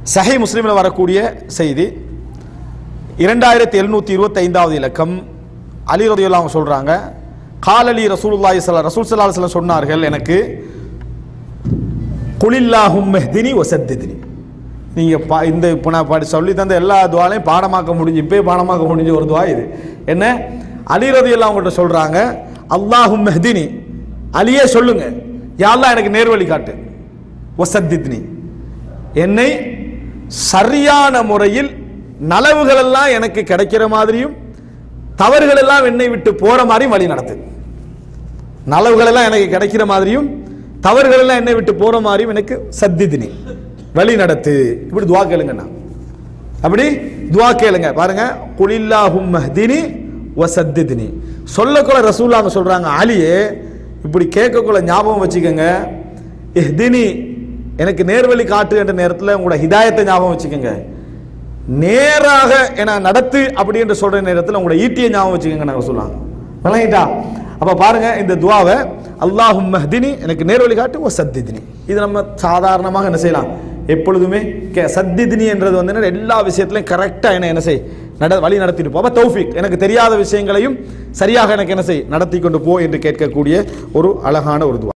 சஹி முஸ்லீமில் வரக்கூடிய செய்தி இரண்டாயிரத்தி எழுநூற்றி இருபத்தி ஐந்தாவது இலக்கம் அலி ரதியுல்லா அவங்க சொல்கிறாங்க காலலி ரசூலுல்லாஹி சல்லா ரசூல் சல்லா அலுவலம் சொன்னார்கள் எனக்கு குலில்லாஹும் மெஹ்தினி ஒசத்தினி நீங்கள் பா இந்த இப்போ நான் பாடி சொல்லி தந்த எல்லா துவாலையும் பாடமாக்க முடிஞ்சு இப்போயே பாடமாக்க முடிஞ்ச ஒரு துவா இது என்ன அலி ரதியுல்லா அவங்கள்ட்ட சொல்கிறாங்க அல்லாஹும் மெஹ்தினி அலியே சொல்லுங்க யாரெல்லாம் எனக்கு நேர்வழி காட்டு ஒசத்தித்னி என்னை சரியான முறையில் நலவுகள் எல்லாம் எனக்கு கிடைக்கிற மாதிரியும் தவறுகள் எல்லாம் என்னை விட்டு போற மாதிரியும் வழி நடத்து நலவுகள் எல்லாம் எனக்கு கிடைக்கிற மாதிரியும் தவறுகள் எல்லாம் என்னை விட்டு போற மாதிரியும் எனக்கு சத்திதினி வழி நடத்து இப்படி துவா கேளுங்கண்ணா அப்படி துவா கேளுங்க பாருங்க குலில்லாஹும் மஹ்தினி வசத்திதினி சொல்லக்குள்ள ரசூல்லாங்க சொல்றாங்க அலியே இப்படி கேட்கக்குள்ள ஞாபகம் வச்சுக்கோங்க இஹ்தினி எனக்கு நேர்வழி காட்டு என்ற நேரத்தில் உங்களோட ஹிதாயத்தை ஞாபகம் வச்சுக்கோங்க நேராக என நடத்து அப்படி என்று சொல்ற நேரத்தில் உங்களோட ஈட்டியை ஞாபகம் வச்சுக்கோங்க நாங்கள் சொல்லுவாங்க விளங்கிட்டா அப்ப பாருங்க இந்த துவாவை அல்லாஹும் மஹ்தினி எனக்கு நேர்வழி காட்டு ஓ சத்திதினி இது நம்ம சாதாரணமாக என்ன செய்யலாம் எப்பொழுதுமே கே சத்திதினி என்றது வந்து என்ன எல்லா விஷயத்திலையும் கரெக்டாக என்ன என்ன செய் நட வழி நடத்திட்டு போ அப்ப தௌஃபிக் எனக்கு தெரியாத விஷயங்களையும் சரியாக எனக்கு என்ன செய் நடத்தி கொண்டு போ என்று கேட்கக்கூடிய ஒரு அழகான ஒரு துவா